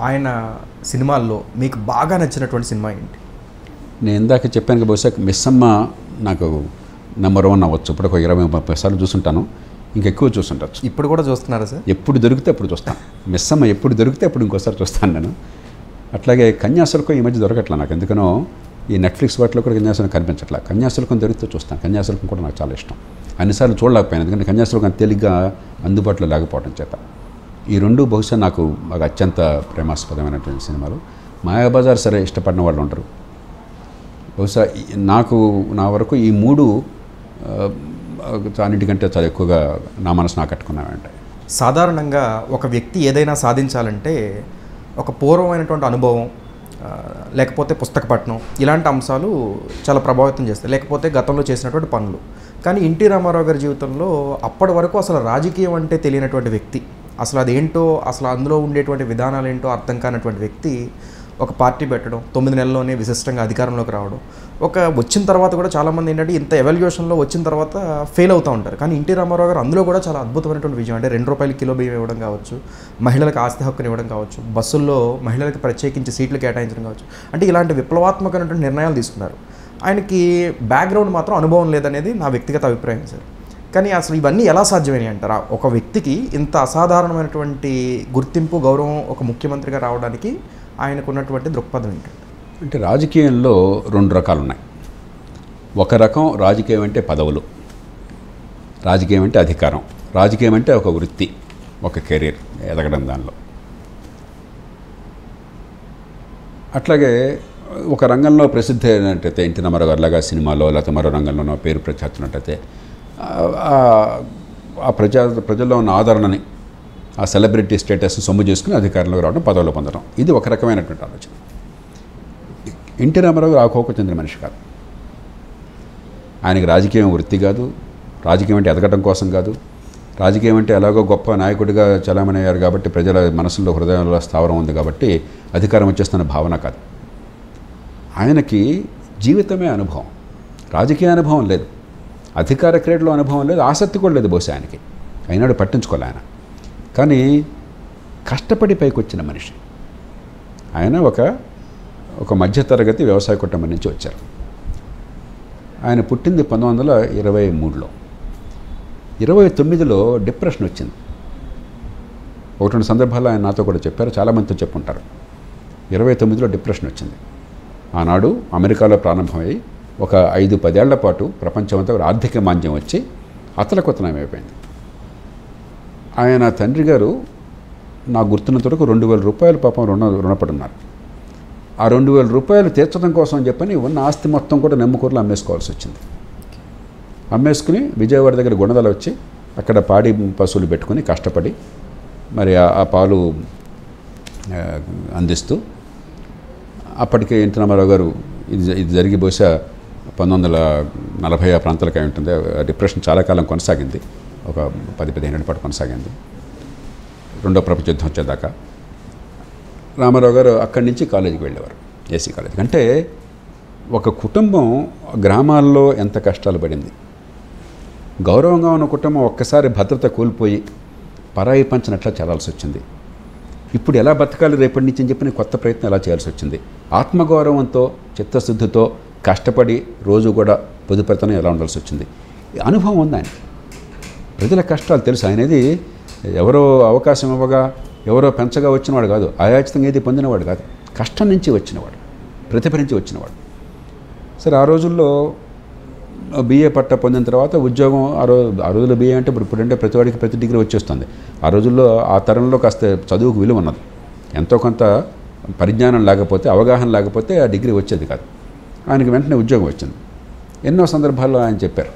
ఆయన సినిమాల్లో మీకు బాగా నచ్చినటువంటి సినిమా ఏంటి నేను ఇందాక చెప్పాను కదా బహుశా మిస్సమ్మ నాకు నెంబర్ వన్ అవ్వచ్చు ఇప్పుడు ఒక ఇరవై ముప్పై సార్లు చూసుంటాను ఇంకెక్కువ చూసుంటచ్చు ఇప్పుడు కూడా చూస్తున్నారా సార్ ఎప్పుడు దొరికితే అప్పుడు చూస్తాను మిస్సమ్మ ఎప్పుడు దొరికితే అప్పుడు ఇంకోసారి చూస్తాను నేను అట్లాగే కన్యాశుల్కం ఈ మధ్య దొరకట్లా నాకు ఎందుకనో ఈ నెట్ఫ్లిక్స్ వాటిలో కూడా కన్యాశుల్కం కనిపించట్లా కన్యాశుల్కం దొరికితే చూస్తాను కన్యాశుల్కం కూడా నాకు చాలా ఇష్టం అన్నిసార్లు చూడలేకపోయాను ఎందుకంటే కన్యాశుల్కం అంత తేలిగ్గా అందుబాటులో లేకపోవడం చేత ఈ రెండు బహుశా నాకు బాగా అత్యంత ప్రేమాస్పదమైనటువంటి సినిమాలు మాయాబజార్ సరే ఇష్టపడిన వాళ్ళు ఉంటారు బహుశా ఈ- నాకు నా వరకు ఈ మూడు ఆ, అన్నిటికంటే చాలా ఎక్కువగా నా మనసు నాకు కట్టుకున్నామంటే సాధారణంగా ఒక వ్యక్తి ఏదైనా సాధించాలంటే ఒక పూర్వమైనటువంటి అనుభవం ఆ, లేకపోతే పుస్తక పఠనం ఇలాంటి అంశాలు చాలా ప్రభావితం చేస్తాయి లేకపోతే గతంలో చేసినటువంటి పనులు కానీ ఎన్టీ రామారావు గారి జీవితంలో అప్పటి వరకు అసలు రాజకీయం అంటే తెలియనటువంటి వ్యక్తి అసలు అదేంటో అసలు అందులో ఉండేటువంటి విధానాలు ఏంటో అర్థం కానటువంటి వ్యక్తి ఒక పార్టీ పెట్టడం తొమ్మిది నెలల్లోనే విశిష్టంగా అధికారంలోకి రావడం ఒక వచ్చిన తర్వాత కూడా చాలామంది ఏంటంటే ఇంత ఎవాల్యుయేషన్లో వచ్చిన తర్వాత ఫెయిల్ అవుతూ ఉంటారు కానీ ఎన్టీ రామారావు గారు అందులో కూడా చాలా అద్భుతమైనటువంటి విజయం అంటే రెండు రూపాయలు కిలో బియ్యం ఇవ్వడం కావచ్చు మహిళలకు ఆస్తి హక్కుని ఇవ్వడం కావచ్చు బస్సుల్లో మహిళలకు ప్రత్యేకించి సీట్లు కేటాయించడం కావచ్చు అంటే ఇలాంటి విప్లవాత్మకమైనటువంటి నిర్ణయాలు తీసుకున్నారు ఆయనకి బ్యాక్గ్రౌండ్ మాత్రం అనుభవం లేదనేది నా వ్యక్తిగత అభిప్రాయం సార్ కానీ అసలు ఇవన్నీ ఎలా సాధ్యమైనవి అంటారా ఒక వ్యక్తికి ఇంత అసాధారణమైనటువంటి గుర్తింపు గౌరవం ఒక ముఖ్యమంత్రిగా రావడానికి ఆయనకు ఉన్నటువంటి దృక్పథం ఏంటంటే అంటే రాజకీయంలో రెండు రకాలు ఉన్నాయి ఒక రకం రాజకీయం అంటే పదవులు రాజకీయం అంటే అధికారం రాజకీయం అంటే ఒక వృత్తి ఒక కెరీర్ ఎదగడం దానిలో అట్లాగే ఒక రంగంలో ప్రసిద్ధి అయినట్టయితే ఎన్టీ రామారావు గారు లాగా సినిమాలో లేకపోతే మరో రంగంలోనో పేరు ప్రఖ్యాతున్నట్టయితే ఆ- ఆ ప్రజా ప్రజల్లో ఉన్న ఆదరణని ఆ సెలబ్రిటీ స్టేటస్ సొమ్ము చేసుకుని అధికారంలోకి రావడం పదవులు పొందడం ఇది ఒక రకమైనటువంటి ఆలోచన ఎన్టీ రామారావు గారు ఆ కోకు చెందిన మనిషి కాదు ఆయనకి రాజకీయం వృత్తి కాదు రాజకీయం అంటే ఎదగటం కోసం కాదు రాజకీయం అంటే ఎలాగో గొప్ప నాయకుడిగా చలామణి అయ్యారు కాబట్టి ప్రజల మనసులో హృదయంలో స్థావరం ఉంది కాబట్టి అధికారం వచ్చేస్తున్న భావన కాదు ఆయనకి జీవితమే అనుభవం రాజకీయ అనుభవం లేదు అధికార క్రీడలో అనుభవం లేదు ఆసక్తి కూడా లేదు బహుశా ఆయనకి అయినాడు పట్టించుకోలే ఆయన కానీ కష్టపడి పైకి వచ్చిన మనిషి ఆయన ఒక ఒక మధ్యతరగతి వ్యవసాయ కుటుంబం నుంచి వచ్చారు ఆయన పుట్టింది పంతొమ్మిది వందల ఇరవై మూడులో ఇరవై తొమ్మిదిలో డిప్రెషన్ వచ్చింది ఒకటి రెండు సందర్భాల్లో ఆయన నాతో కూడా చెప్పారు చాలామందితో చెప్పుంటారు ఇరవై తొమ్మిదిలో డిప్రెషన్ వచ్చింది ఆనాడు అమెరికాలో ప్రారంభమై ఒక ఐదు పదేళ్ల పాటు ప్రపంచమంతా ఒక ఆర్థిక మాంద్యం వచ్చి అతలకుతనమైపోయింది ఆయన తండ్రి గారు నాకు గుర్తున్నంత వరకు రెండు వేల రూపాయలు పాపం రుణ రుణపడి ఉన్నారు ఆ రెండు వేల రూపాయలు తీర్చడం కోసం అని చెప్పని ఉన్న ఆస్తి మొత్తం కూడా నెమ్మకూరులో అమ్మేసుకోవాల్సి వచ్చింది అమ్మేసుకుని విజయవాడ దగ్గర గుణదల వచ్చి అక్కడ పాడి పశువులు పెట్టుకుని కష్టపడి మరి ఆ- ఆ పాలు ఆ, అందిస్తూ అప్పటికే ఎన్టీ రామారావు గారు ఇది ఇది జరిగి బహుశా పంతొమ్మిది వందల నలభై ఆ ప్రాంతాలకు అయి ఉంటుంది ఆ డిప్రెషన్ చాలా కాలం కొనసాగింది ఒక పది పదిహేను ఏళ్ళ పాటు కొనసాగింది రెండో ప్రపంచ యుద్ధం వచ్చేదాకా రామారావు గారు అక్కడి నుంచి కాలేజీకి వెళ్ళేవారు ఏసీ కాలేజీకి అంటే ఒక కుటుంబం గ్రామాల్లో ఎంత కష్టాలు పడింది గౌరవంగా ఉన్న కుటుంబం ఒక్కసారి భద్రత కోల్పోయి పరాయి పంచినట్లా చేరాల్సి వచ్చింది ఇప్పుడు ఎలా బతకాలి రేపటి నుంచి అని చెప్పి కొత్త ప్రయత్నం ఎలా చేయాల్సి వచ్చింది ఆత్మగౌరవంతో చిత్తశుద్ధితో కష్టపడి రోజు కూడా పొదుపరితనం ఎలా ఉండాల్సి వచ్చింది ఈ అనుభవం ఉంది ఆయన ప్రజల కష్టాలు తెలుసు ఆయనది ఎవరో అవకాశం ఇవ్వగా ఎవరో పెంచగా వచ్చినవాడు కాదు ఆయాచితంగా ఏది పొందినవాడు కాదు కష్టం నుంచి వచ్చినవాడు ప్రతిభ నుంచి వచ్చినవాడు సరే ఆ రోజుల్లో బీఏ పట్ట పొందిన తర్వాత ఉద్యోగం ఆ రోజు ఆ రోజుల్లో బీఏ అంటే ఇప్పుడు ఇప్పుడంటే ప్రతి వాడికి ప్రతి డిగ్రీ వచ్చేస్తుంది ఆ రోజుల్లో ఆ తరంలో కాస్త చదువుకు విలువ ఉన్నది ఎంతో కొంత పరిజ్ఞానం లేకపోతే అవగాహన లేకపోతే ఆ డిగ్రీ వచ్చేది కాదు ఆయనకి వెంటనే ఉద్యోగం వచ్చింది ఎన్నో సందర్భాల్లో ఆయన చెప్పారు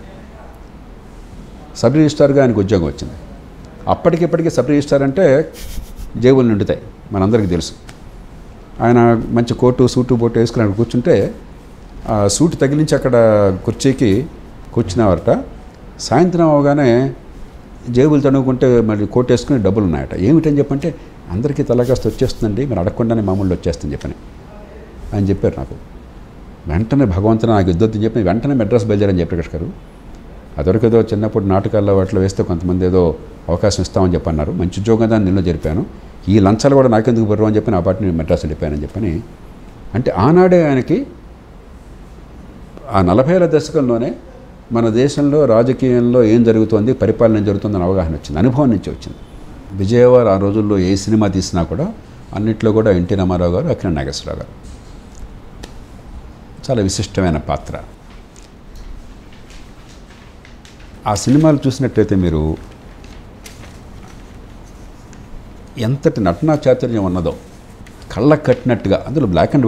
సబ్ రిజిస్ట్రార్గా ఆయనకు ఉద్యోగం వచ్చింది అప్పటికిప్పటికీ సబ్ రిజిస్ట్రార్ అంటే జేబులు నిండుతాయి మనందరికీ తెలుసు ఆయన మంచి కోటు సూటు బోటు వేసుకుని అక్కడ కూర్చుంటే ఆ సూట్ తగిలించి అక్కడ కుర్చీకి కూర్చున్నావట సాయంత్రం అవగానే జేబులు తడుముకుంటే మరి కోట్ వేసుకుని డబ్బులు ఉన్నాయట ఏమిటని చెప్పంటే అందరికీ తలకాస్త వచ్చేస్తుందండి మరి అడగకుండానే మామూలు వచ్చేస్తుంది చెప్పని ఆయన చెప్పారు నాకు వెంటనే భగవంతుడు నాకు యుద్ధం చెప్పి వెంటనే మెడ్రాస్ బయలుదేరని చెప్పి ప్రకాష్ గారు అదొరకు ఏదో చిన్నప్పుడు నాటకాల్లో వాటిలో వేస్తే కొంతమంది ఏదో అవకాశం ఇస్తామని చెప్పన్నారు మంచి ఉద్యోగం దాన్ని నిల్వ జరిపాను ఈ లంచాలు కూడా నాకెందుకు బరువు అని చెప్పి ఆ పార్టీ నేను మెడ్రాస్ వెళ్ళిపోయానని చెప్పని అంటే ఆనాడే ఆయనకి ఆ నలభైల దశకంలోనే మన దేశంలో రాజకీయంలో ఏం జరుగుతోంది పరిపాలన ఏం జరుగుతుందని అవగాహన వచ్చింది అనుభవం నుంచి వచ్చింది విజయవాడ ఆ రోజుల్లో ఏ సినిమా తీసినా కూడా అన్నిట్లో కూడా ఎన్టీ రామారావు గారు అక్కిన నాగేశ్వరరావు గారు చాలా విశిష్టమైన పాత్ర ఆ సినిమాలు చూసినట్లయితే మీరు ఎంతటి నటనా చాతుర్యం ఉన్నదో కళ్ళ కట్టినట్టుగా అందులో బ్లాక్ అండ్